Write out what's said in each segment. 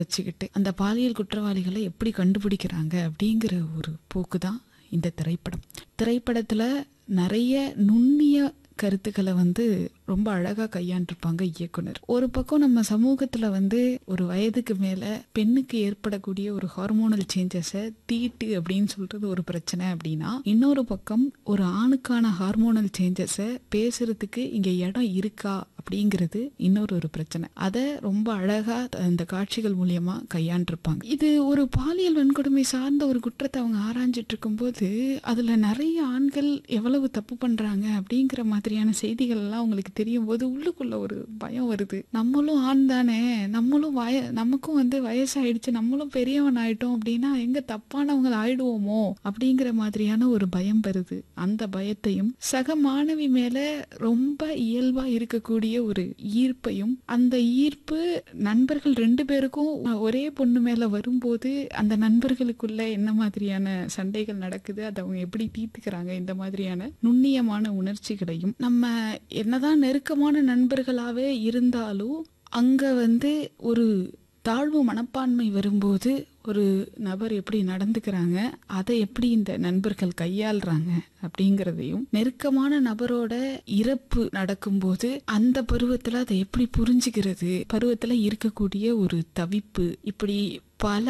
வச்சுக்கிட்டு அந்த பாலியல் குற்றவாளிகளை எப்படி கண்டுபிடிக்கிறாங்க அப்படிங்கிற ஒரு போக்கு தான் இந்த திரைப்படம் திரைப்படத்துல நிறைய நுண்ணிய கருத்துக்களை வந்து ரொம்ப அழகா கையாண்டிருப்பாங்க இயக்குனர் ஒரு பக்கம் நம்ம சமூகத்துல வந்து ஒரு வயதுக்கு மேல பெண்ணுக்கு ஏற்படக்கூடிய ஒரு ஹார்மோனல் சேஞ்சஸை தீட்டு அப்படின்னு சொல்றது ஒரு பிரச்சனை அப்படின்னா இன்னொரு பக்கம் ஒரு ஆணுக்கான ஹார்மோனல் சேஞ்சஸை பேசுறதுக்கு இங்க இடம் இருக்கா அப்படிங்கிறது இன்னொரு ஒரு பிரச்சனை அதை ரொம்ப அழகா இந்த காட்சிகள் மூலியமா கையாண்டிருப்பாங்க இது ஒரு பாலியல் வன்கொடுமை சார்ந்த ஒரு குற்றத்தை அவங்க ஆராய்ஞ்சிட்டு இருக்கும்போது அதுல நிறைய ஆண்கள் எவ்வளவு தப்பு பண்றாங்க அப்படிங்கிற மாதிரியான செய்திகள் எல்லாம் உங்களுக்கு தெரியும் போது உள்ளுக்குள்ள ஒரு பயம் வருது நம்மளும் ஆண் தானே நம்மளும் வய நமக்கும் வந்து வயசாயிடுச்சு நம்மளும் பெரியவன் ஆயிட்டோம் அப்படின்னா எங்க தப்பானவங்க ஆயிடுவோமோ அப்படிங்கிற மாதிரியான ஒரு பயம் வருது அந்த பயத்தையும் சக மாணவி மேல ரொம்ப இயல்பா இருக்கக்கூடிய ஒரு ஈர்ப்பையும் அந்த ஈர்ப்பு நண்பர்கள் ரெண்டு பேருக்கும் ஒரே பொண்ணு மேல வரும்போது அந்த நண்பர்களுக்குள்ள என்ன மாதிரியான சண்டைகள் நடக்குது அதை அவங்க எப்படி தீர்த்துக்கிறாங்க இந்த மாதிரியான நுண்ணியமான உணர்ச்சிகளையும் நம்ம என்னதான் நெருக்கமான நண்பர்களாவே இருந்தாலும் அங்க வந்து ஒரு தாழ்வு மனப்பான்மை வரும்போது ஒரு நபர் எப்படி நடந்துக்கிறாங்க அதை எப்படி இந்த நண்பர்கள் கையாளுறாங்க அப்படிங்கிறதையும் நெருக்கமான நபரோட இறப்பு நடக்கும்போது அந்த பருவத்துல அதை எப்படி புரிஞ்சுக்கிறது பருவத்துல இருக்கக்கூடிய ஒரு தவிப்பு இப்படி பல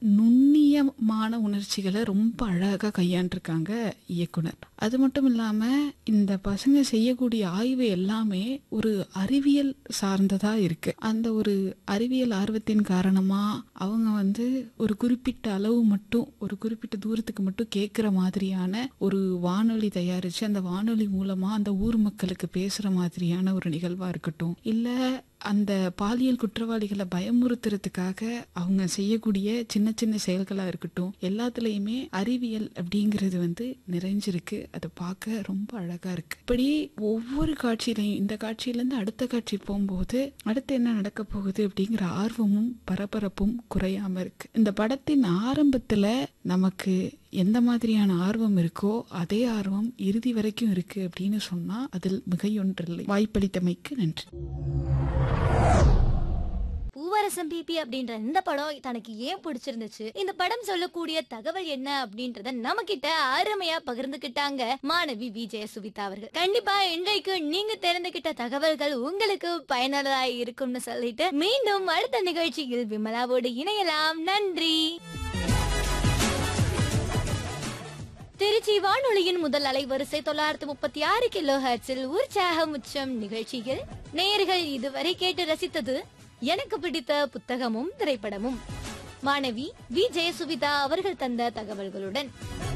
நுண்ணியமான உணர்ச்சிகளை ரொம்ப அழகா கையாண்டிருக்காங்க இயக்குனர் அது மட்டும் இல்லாம இந்த பசங்க செய்யக்கூடிய ஆய்வு எல்லாமே ஒரு அறிவியல் சார்ந்ததா இருக்கு அந்த ஒரு அறிவியல் ஆர்வத்தின் காரணமா அவங்க வந்து ஒரு குறிப்பிட்ட அளவு மட்டும் ஒரு குறிப்பிட்ட தூரத்துக்கு மட்டும் கேட்குற மாதிரியான ஒரு வானொலி தயாரிச்சு அந்த வானொலி மூலமா அந்த ஊர் மக்களுக்கு பேசுற மாதிரியான ஒரு நிகழ்வா இருக்கட்டும் இல்ல அந்த பாலியல் குற்றவாளிகளை பயமுறுத்துறதுக்காக அவங்க செய்யக்கூடிய சின்ன சின்ன செயல்களா இருக்கட்டும் எல்லாத்துலயுமே அறிவியல் அப்படிங்கிறது வந்து நிறைஞ்சிருக்கு அதை பார்க்க ரொம்ப அழகா இருக்கு இப்படி ஒவ்வொரு காட்சியிலையும் இந்த காட்சியில இருந்து அடுத்த காட்சி போகும்போது அடுத்து என்ன நடக்க போகுது அப்படிங்கிற ஆர்வமும் பரபரப்பும் குறையாம இருக்கு இந்த படத்தின் ஆரம்பத்துல நமக்கு எந்த மாதிரியான ஆர்வம் இருக்கோ அதே ஆர்வம் இறுதி வரைக்கும் இருக்கு அப்படின்னு சொன்னா அதில் மிகையொன்றில்லை வாய்ப்பளித்தமைக்கு நன்றி பூவரசம் பிபி அப்படின்ற இந்த படம் தனக்கு ஏன் பிடிச்சிருந்துச்சு இந்த படம் சொல்லக்கூடிய தகவல் என்ன அப்படின்றத நம்ம கிட்ட அருமையா பகிர்ந்துகிட்டாங்க மாணவி விஜய சுவிதா அவர்கள் கண்டிப்பா இன்றைக்கு நீங்க தெரிந்துகிட்ட தகவல்கள் உங்களுக்கு பயனுள்ளதா இருக்கும்னு சொல்லிட்டு மீண்டும் அடுத்த நிகழ்ச்சியில் விமலாவோடு இணையலாம் நன்றி திருச்சி வானொலியின் முதல் அலைவரிசை தொள்ளாயிரத்து முப்பத்தி ஆறு கிலோ ஹர்ட்ஸில் உற்சாகம் உச்சம் நிகழ்ச்சியில் நேயர்கள் இதுவரை கேட்டு ரசித்தது எனக்கு பிடித்த புத்தகமும் திரைப்படமும் மாணவி வி ஜெயசுவிதா அவர்கள் தந்த தகவல்களுடன்